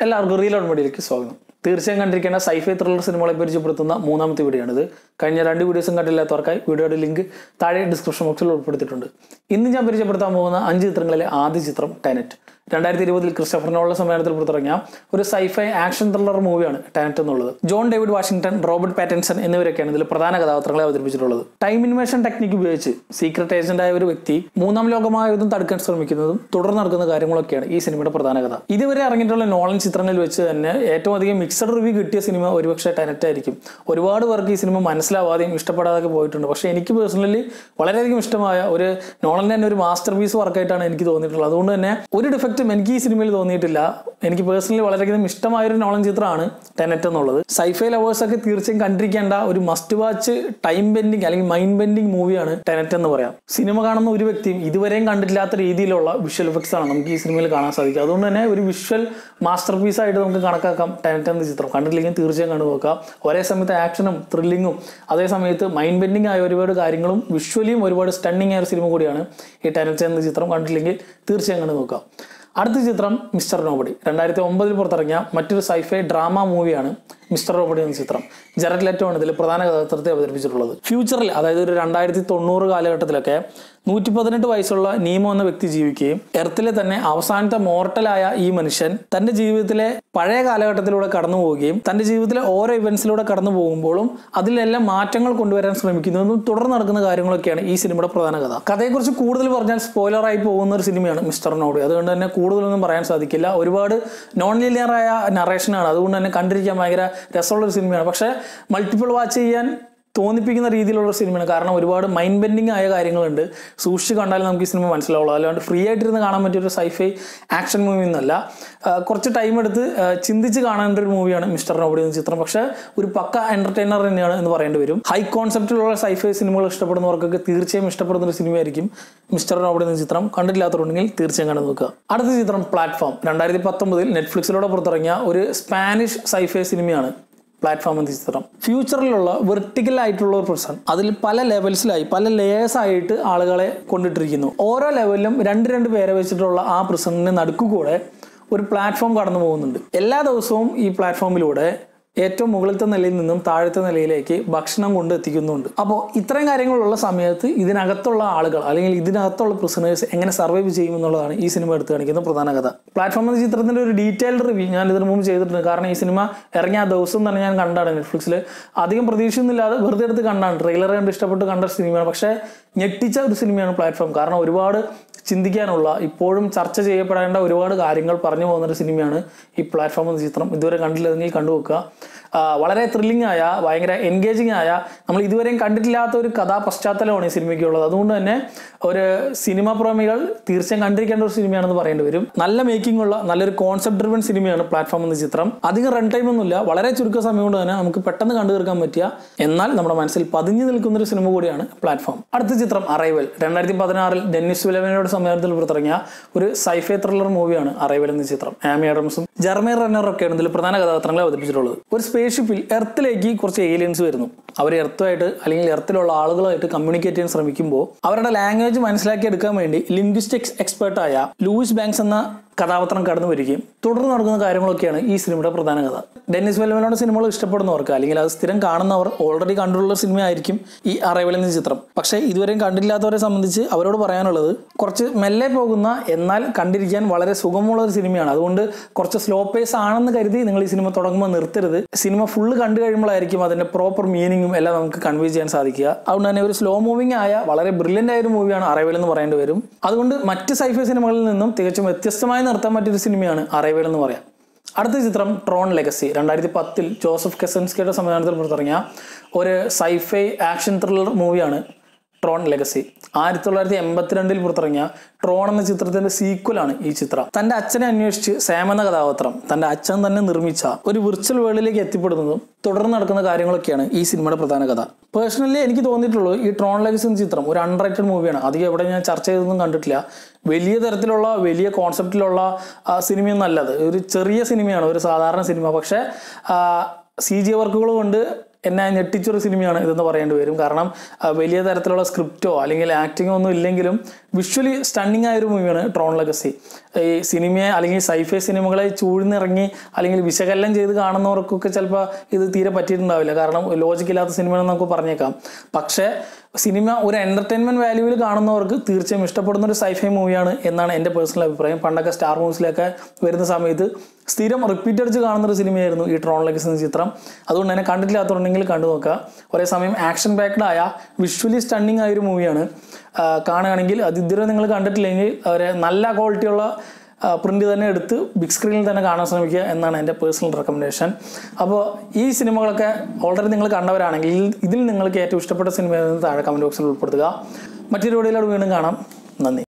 എല്ലാവർക്കും reel on മീഡിയയിലേക്ക് സ്വാഗതം തീർച്ചയായും കണ്ടിരിക്കേണ്ട സൈഫൈ ത്രില്ലർ സിനിമകളെ പരിചയപ്പെടുത്തുന്ന മൂന്നാമത്തെ വീഡിയോയാണിത് കഴിഞ്ഞ രണ്ട് വീഡിയോസും കണ്ടില്ലാത്തവർക്കായി വീഡിയോയുടെ ലിങ്ക് താഴെ ഡിസ്ക്രിപ്ഷൻ ബോക്സിൽ ഉൾപ്പെടുത്തിയിട്ടുണ്ട് ഇന്ന് ഞാൻ പരിചയപ്പെടുത്താൻ പോകുന്ന അഞ്ച് ചിത്രങ്ങളിലെ ആദ്യ ചിത്രം ടെനറ്റ് രണ്ടായിരത്തി ഇരുപതിൽ ക്രിസ്റ്റഫറിനുള്ള സമ്മേളനത്തിൽ പുറത്തിറങ്ങിയ ഒരു സൈഫൈ ആക്ഷൻ ത്രില്ലർ മൂവിയാണ് ടെനറ്റ് എന്നുള്ളത് John David Washington Robert Pattinson എന്നിവരൊക്കെയാണ് ഇതിൽ പ്രധാന കഥാപാത്രങ്ങളെ അവതരിപ്പിച്ചിട്ടുള്ളത് ടൈം ഇൻവേഷൻ ടെക്നിക്ക് ഉപയോഗിച്ച് സീക്രട്ട് ഏജന്റായ ഒരു വ്യക്തി മൂന്നാം ലോകമായുധം തടുക്കാൻ ശ്രമിക്കുന്നതും തുടർന്ന് നടക്കുന്ന കാര്യങ്ങളൊക്കെയാണ് ഈ സിനിമയുടെ പ്രധാന കഥ ഇതുവരെ ഇറങ്ങിയിട്ടുള്ള നോളൻ ചിത്രങ്ങളിൽ വെച്ച് തന്നെ ഏറ്റവും അധികം മിക്സഡ് റിവ്യൂ കിട്ടിയ സിനിമ ഒരുപക്ഷെ ടെനറ്റ് ആയിരിക്കും ഒരുപാട് പേർക്ക് ഈ സിനിമ മനസ്സിലാവാതെയും ഇഷ്ടപ്പെടാതെയൊക്കെ പോയിട്ടുണ്ട് പക്ഷേ എനിക്ക് പേഴ്സണലി വളരെയധികം ഇഷ്ടമായ ഒരു നോളൻ്റെ തന്നെ ഒരു മാസ്റ്റർ പീസ് വർക്കായിട്ടാണ് എനിക്ക് തോന്നിയിട്ടുള്ളത് അതുകൊണ്ട് തന്നെ ഒരു ഡിഫക്റ്റും എനിക്ക് ഈ സിനിമയിൽ തോന്നിയിട്ടില്ല എനിക്ക് പേഴ്സണലി വളരെയധികം ഇഷ്ടമായ ഒരു നോളൻ ചിത്രമാണ് ടെനറ്റ് എന്നുള്ളത് സൈഫൈ ലവേഴ്സ് ഒക്കെ തീർച്ചയായും കണ്ടിരിക്കേണ്ട ഒരു മസ്റ്റ് വാച്ച് ടൈം ബെൻഡിങ് അല്ലെങ്കിൽ മൈൻഡ് ബെൻഡിങ് മൂവിയാണ് ടെനറ്റ് എന്ന് പറയാം സിനിമ കാണുന്ന ഒരു വ്യക്തിയും ഇതുവരെയും കണ്ടിട്ടില്ലാത്ത രീതിയിലുള്ള വിഷ്വൽ എഫക്ട്സ് ആണ് നമുക്ക് ഈ സിനിമയിൽ കാണാൻ സാധിക്കുക അതുകൊണ്ട് തന്നെ ഒരു വിഷ്വൽ മാസ്റ്റർ പീസ് ആയിട്ട് നമുക്ക് കണക്കാക്കാം ടെനറ്റ് എന്ന ചിത്രം കണ്ടിട്ടില്ലെങ്കിൽ തീർച്ചയായും കണ്ടു നോക്കാം ഒരേ സമയത്ത് ആക്ഷനും ത്രില്ലിങ്ങും അതേ സമയത്ത് മൈൻഡ് ബെൻഡിങ് ആയ ഒരുപാട് കാര്യങ്ങളും വിഷ്വലിയും ഒരുപാട് സ്റ്റണ്ണിങ് ആയ ഒരു സിനിമ കൂടിയാണ് ഈ ടെനറ്റ് എന്ന ചിത്രം കണ്ടിട്ടില്ലെങ്കിൽ തീർച്ചയായും കണ്ടു നോക്കാം അടുത്ത ചിത്രം മിസ്റ്റർ നോബഡി രണ്ടായിരത്തി ഒമ്പതിൽ പുറത്തിറങ്ങിയ മറ്റൊരു സൈഫൈ ഡ്രാമ മൂവിയാണ് മിസ്റ്റർ റോബഡി എന്ന ചിത്രം ജെറഡ് ലെറ്റോ ആണ് ഇതിൽ പ്രധാന കഥാപാത്രത്തെ അവതരിപ്പിച്ചിട്ടുള്ളത് ഫ്യൂച്ചറിൽ അതായത് ഒരു രണ്ടായിരത്തി തൊണ്ണൂറ് കാലഘട്ടത്തിലൊക്കെ നൂറ്റി പതിനെട്ട് വയസ്സുള്ള നീമോ എന്ന വ്യക്തി ജീവിക്കുകയും എർത്തിലെ തന്നെ അവസാനത്തെ മോർട്ടലായ ഈ മനുഷ്യൻ തന്റെ ജീവിതത്തിലെ പഴയ കാലഘട്ടത്തിലൂടെ കടന്നു പോവുകയും തന്റെ ജീവിതത്തിലെ ഓരോ ഇവന്റ്സിലൂടെ കടന്നു പോകുമ്പോഴും അതിലെല്ലാം മാറ്റങ്ങൾ കൊണ്ടുവരാൻ ശ്രമിക്കുന്നതും തുടർന്ന് നടക്കുന്ന കാര്യങ്ങളൊക്കെയാണ് ഈ സിനിമയുടെ പ്രധാന കഥ കഥയെക്കുറിച്ച് കൂടുതൽ പറഞ്ഞാൽ സ്പോയിലറായി പോകുന്ന ഒരു സിനിമയാണ് മിസ്റ്റർ നോബി അതുകൊണ്ട് തന്നെ കൂടുതലൊന്നും പറയാൻ സാധിക്കില്ല ഒരുപാട് നോൺ ലിനിയറായ നറേഷനാണ് അതുകൊണ്ട് തന്നെ കണ്ടിരിക്കാൻ ഭയങ്കര രസമുള്ള ഒരു സിനിമയാണ് പക്ഷേ മൾട്ടിപ്പിൾ വാച്ച് ചെയ്യാൻ തോന്നിപ്പിക്കുന്ന രീതിയിലുള്ള ഒരു സിനിമയാണ് കാരണം ഒരുപാട് മൈൻഡ് ബെൻഡിങ് ആയ കാര്യങ്ങളുണ്ട് സൂക്ഷിച്ച് കണ്ടാലും നമുക്ക് ഈ സിനിമ മനസ്സിലാവുള്ളൂ അല്ലാണ്ട് ഫ്രീ ആയിട്ടിരുന്ന് കാണാൻ പറ്റിയ ഒരു സൈഫൈ ആക്ഷൻ മൂവി എന്നല്ല ആ, കുറച്ച് ടൈം എടുത്ത് ആ, ചിന്തിച്ച് കാണേണ്ട ഒരു മൂവിയാണ് മിസ്റ്റർ നോബഡി എന്ന ചിത്രം പക്ഷേ ഒരു പക്ക എന്റർടൈനർ തന്നെയാണ് എന്ന് പറയേണ്ടി വരും ഹൈ കോൺസെപ്റ്റിലുള്ള സൈഫൈ സിനിമകൾ ഇഷ്ടപ്പെടുന്നവർക്കൊക്കെ തീർച്ചയായും ഇഷ്ടപ്പെടുന്ന ഒരു സിനിമയായിരിക്കും മിസ്റ്റർ നോബഡി എന്ന ചിത്രം കണ്ടിട്ടില്ലാത്തവരുണ്ടെങ്കിൽ തീർച്ചയായും കണ്ടു നോക്കുക അടുത്ത ചിത്രം പ്ലാറ്റ്ഫോം രണ്ടായിരത്തി പത്തൊമ്പതിൽ നെറ്റ്ഫ്ലിക്സിലൂടെ പുറത്തിറങ്ങിയ ഒരു സ്പാനിഷ് സൈഫൈ സിനിമയാണ് പ്ലാറ്റ്ഫോം എന്ന ചിത്രം ഫ്യൂച്ചറിലുള്ള വെർട്ടിക്കൽ ആയിട്ടുള്ള ഒരു പ്രശ്നം അതിൽ പല ലെവൽസിലായി പല ലേയേഴ്സ് ആയിട്ട് ആളുകളെ കൊണ്ടിട്ടിരിക്കുന്നു ഓരോ ലെവലിലും രണ്ട് രണ്ട് പേരെ വെച്ചിട്ടുള്ള ആ പ്രശ്നത്തിന് നടുക്കുകൂടെ ഒരു പ്ലാറ്റ്ഫോം കടന്നു പോകുന്നുണ്ട് എല്ലാ ദിവസവും ഈ പ്ലാറ്റ്ഫോമിലൂടെ ഏറ്റവും മുകളിലത്തെ നിലയിൽ നിന്നും താഴത്തെ നിലയിലേക്ക് ഭക്ഷണം കൊണ്ട് എത്തിക്കുന്നുണ്ട് അപ്പോൾ ഇത്രയും കാര്യങ്ങളുള്ള സമയത്ത് ഇതിനകത്തുള്ള ആളുകൾ അല്ലെങ്കിൽ ഇതിനകത്തുള്ള പ്രിസണേഴ്സ് എങ്ങനെ സർവൈവ് ചെയ്യും എന്നുള്ളതാണ് ഈ സിനിമ എടുത്തു കാണിക്കുന്ന പ്രധാന കഥ പ്ലാറ്റ്ഫോം എന്ന ചിത്രത്തിന്റെ ഒരു ഡീറ്റെയിൽഡ് റിവ്യൂ ഞാൻ ഇതിനു മുമ്പ് ചെയ്തിട്ടുണ്ട് കാരണം ഈ സിനിമ ഇറങ്ങിയ ആ ദിവസം തന്നെ ഞാൻ കണ്ടാണ് നെറ്റ്ഫ്ലിക്സിൽ അധികം പ്രതീക്ഷയൊന്നുമില്ലാതെ വെറുതെ എടുത്ത് കണ്ടാണ് ട്രെയിലർ കണ്ട് ഇഷ്ടപ്പെട്ട് കണ്ട ഒരു സിനിമയാണ് പക്ഷേ ഞെട്ടിച്ച ഒരു സിനിമയാണ് പ്ലാറ്റ്ഫോം കാരണം ഒരുപാട് ചിന്തിക്കാനുള്ള ഇപ്പോഴും ചർച്ച ചെയ്യപ്പെടേണ്ട ഒരുപാട് കാര്യങ്ങൾ പറഞ്ഞു പോകുന്ന ഒരു സിനിമയാണ് ഈ പ്ലാറ്റ്ഫോം എന്ന ചിത്രം ഇതുവരെ കണ്ടില്ലെങ്കിൽ കണ്ടുവെക്കുക ആ, വളരെ ത്രില്ലിംഗ് ആയ ഭയങ്കര എൻഗേജിങ് ആയ നമ്മൾ ഇതുവരെയും കണ്ടിട്ടില്ലാത്ത ഒരു കഥാ പശ്ചാത്തലമാണ് ഈ സിനിമയ്ക്ക് ഉള്ളത് അതുകൊണ്ട് തന്നെ ഒരു സിനിമ പ്രേമികൾ തീർച്ചയായും കണ്ടിരിക്കേണ്ട ഒരു സിനിമയാണെന്ന് പറയേണ്ടി വരും നല്ല മേക്കിംഗ് ഉള്ള നല്ലൊരു കോൺസെപ്റ്റ് ഡ്രിവൺ സിനിമയാണ് പ്ലാറ്റ്ഫോം എന്ന ചിത്രം അധികം റൺ ടൈം ഒന്നുമില്ല വളരെ ചുരുക്ക സമയം കൊണ്ട് തന്നെ നമുക്ക് പെട്ടെന്ന് കണ്ടു തീർക്കാൻ പറ്റിയ എന്നാൽ നമ്മുടെ മനസ്സിൽ പതിഞ്ഞു നിൽക്കുന്ന ഒരു സിനിമ കൂടിയാണ് പ്ലാറ്റ്ഫോം അടുത്ത ചിത്രം അറൈവൽ രണ്ടായിരത്തി പതിനാറിൽ ഡെന്നിസ് വിലവനയുടെ സമ്മേളനത്തിൽ പുറത്തിറങ്ങിയ ഒരു സൈഫൈ ത്രില്ലർ മൂവിയാണ് അറൈവൽ എന്ന ചിത്രം ആമി ആഡംസും ജർമേ റണ്ണറൊക്കെയാണ് ഇതിൽ പ്രധാന കഥാപാത്രങ്ങളെ അവതരിപ്പിച്ചിട്ടുള്ളത് ഒരു സ്പേസ് ഷിപ്പിൽ എർത്തിലേക്ക് കുറച്ച് ഏലിയൻസ് വരുന്നു അവർ എർത്തുമായിട്ട് അല്ലെങ്കിൽ എർത്തിലുള്ള ആളുകളായിട്ട് കമ്മ്യൂണിക്കേറ്റ് ചെയ്യാൻ ശ്രമിക്കുമ്പോൾ അവരുടെ ലാംഗ്വേജ് മനസ്സിലാക്കി എടുക്കാൻ വേണ്ടി ലിംഗ്വിസ്റ്റിക്സ് എക്സ്പേർട്ടായ ലൂയിസ് ബാങ്ക്സ് എന്ന കഥാപാത്രം കടന്നു വരികയും തുടർന്ന് നടക്കുന്ന കാര്യങ്ങളൊക്കെയാണ് ഈ സിനിമയുടെ പ്രധാന കഥ ഡെന്നിസ് വെല്ലമനോട് സിനിമകൾ ഇഷ്ടപ്പെടുന്നവർക്ക് അല്ലെങ്കിൽ അത് സ്ഥിരം കാണുന്നവർ ഓൾറെഡി കണ്ടിട്ടുള്ള സിനിമ ആയിരിക്കും ഈ അറൈവൽ എന്ന ചിത്രം പക്ഷേ ഇതുവരെയും കണ്ടില്ലാത്തവരെ സംബന്ധിച്ച് അവരോട് പറയാനുള്ളത് കുറച്ച് മെല്ലെ പോകുന്ന എന്നാൽ കണ്ടിരിക്കാൻ വളരെ സുഖമുള്ള ഒരു സിനിമയാണ് അതുകൊണ്ട് കുറച്ച് സ്ലോ പേസ് ആണെന്ന് കരുതി നിങ്ങൾ ഈ സിനിമ തുടങ്ങുമ്പോൾ നിർത്തരുത് സിനിമ ഫുള്ള് കണ്ടു കഴിയുമ്പോഴായിരിക്കും അതിന്റെ പ്രോപ്പർ മീനിങ്ങും എല്ലാം നമുക്ക് കൺവേ ചെയ്യാൻ സാധിക്കുക അതുകൊണ്ട് തന്നെ ഒരു സ്ലോ മൂവിംഗ് ആയ വളരെ ബ്രില്യൻ്റ് ആയ ഒരു മൂവിയാണ് അറൈവൽ എന്ന് പറയേണ്ടി വരും അതുകൊണ്ട് മറ്റ് സൈഫൈ സിനിമകളിൽ നിന്നും തികച്ചും വ്യത്യസ്തമായി നിർത്താൻ പറ്റിയൊരു സിനിമയാണ് അറൈവൽ എന്ന് പറയാം അടുത്ത ചിത്രം ട്രോൺ ലെഗസി രണ്ടായിരത്തി പത്തിൽ ജോസഫ് കെസൻസ്കിയുടെ സംവിധാനത്തിൽ പുറത്തിറങ്ങിയ ഒരു സൈഫൈ ആക്ഷൻ ത്രില്ലർ മൂവിയാണ് ട്രോൺ ലെഗസി ആയിരത്തി തൊള്ളായിരത്തി എൺപത്തിരണ്ടിൽ പുറത്തിറങ്ങിയ ട്രോൺ എന്ന ചിത്രത്തിന്റെ സീക്വലാണ് ഈ ചിത്രം തന്റെ അച്ഛനെ അന്വേഷിച്ച് സാം എന്ന കഥാപാത്രം തന്റെ അച്ഛൻ തന്നെ നിർമ്മിച്ച ഒരു വിർച്വൽ വേൾഡിലേക്ക് എത്തിപ്പെടുന്നതും തുടർന്ന് നടക്കുന്ന കാര്യങ്ങളൊക്കെയാണ് ഈ സിനിമയുടെ പ്രധാന കഥ പേഴ്സണലി എനിക്ക് തോന്നിയിട്ടുള്ളൂ ഈ ട്രോൺ ലെഗസി എന്ന ചിത്രം ഒരു അൺറൈറ്റഡ് മൂവിയാണ് അധികം എവിടെ ഞാൻ ചർച്ച ചെയ്തൊന്നും കണ്ടിട്ടില്ല വലിയ തരത്തിലുള്ള വലിയ കോൺസെപ്റ്റിലുള്ള സിനിമയൊന്നും അല്ലത് ഒരു ചെറിയ സിനിമയാണ് ഒരു സാധാരണ സിനിമ പക്ഷേ സി ജി വർക്കുകൾ കൊണ്ട് എന്നെ ഞെട്ടിച്ചൊരു സിനിമയാണ് ഇതെന്ന് പറയേണ്ടി വരും കാരണം ആ, വലിയ തരത്തിലുള്ള സ്ക്രിപ്റ്റോ അല്ലെങ്കിൽ ആക്ടിങ്ങോ ഒന്നും ഇല്ലെങ്കിലും വിഷ്വലി സ്റ്റണ്ണിങ് ആയ ഒരു മൂവിയാണ് ട്രോൺ ലെഗസി ഈ സിനിമയെ അല്ലെങ്കിൽ സൈഫൈ സിനിമകളെ ചൂഴ്ന്നിറങ്ങി അല്ലെങ്കിൽ വിശകലനം ചെയ്ത് കാണുന്നവർക്കൊക്കെ ചിലപ്പോൾ ഇത് തീരെ പറ്റിയിട്ടുണ്ടാവില്ല കാരണം ലോജിക് ഇല്ലാത്ത സിനിമയാണെന്ന് നമുക്ക് പറഞ്ഞേക്കാം പക്ഷേ സിനിമ ഒരു എൻ്റർടൈൻമെൻറ്റ് വാല്യൂവിൽ കാണുന്നവർക്ക് തീർച്ചയായും ഇഷ്ടപ്പെടുന്ന ഒരു സൈഫൈ മൂവിയാണ് എന്നാണ് എൻ്റെ പേഴ്സണൽ അഭിപ്രായം പണ്ടൊക്കെ സ്റ്റാർ മൂവീസിലൊക്കെ വരുന്ന സമയത്ത് സ്ഥിരം റിപ്പീറ്റ് അടിച്ച് കാണുന്ന ഒരു സിനിമയായിരുന്നു ഈ ട്രോൺ ലെഗസ് എന്ന ചിത്രം അതുകൊണ്ട് തന്നെ കണ്ടിട്ടില്ലാത്തതുണ്ടെങ്കിൽ കണ്ടു നോക്കുക ഒരേ സമയം ആക്ഷൻ പാക്ഡ് ആയ വിഷ്വലി സ്റ്റണ്ണിങ് ആയ ഒരു മൂവിയാണ് കാണുകയാണെങ്കിൽ അത് ഇതുവരെ നിങ്ങൾ കണ്ടിട്ടില്ലെങ്കിൽ ഒരു നല്ല ക്വാളിറ്റിയുള്ള പ്രിന്റ് തന്നെ എടുത്ത് ബിഗ് സ്ക്രീനിൽ തന്നെ കാണാൻ ശ്രമിക്കുക എന്നാണ് എൻ്റെ പേഴ്സണൽ റെക്കമെൻഡേഷൻ അപ്പോൾ ഈ സിനിമകളൊക്കെ ഓൾറെഡി നിങ്ങൾ കണ്ടവരാണെങ്കിൽ ഇതിൽ നിങ്ങൾക്ക് ഏറ്റവും ഇഷ്ടപ്പെട്ട സിനിമ താഴെ കമൻറ്റ് ബോക്സിൽ ഉൾപ്പെടുത്തുക മറ്റൊരു വീഡിയോയിലൂടെ വീണ്ടും കാണാം നന്ദി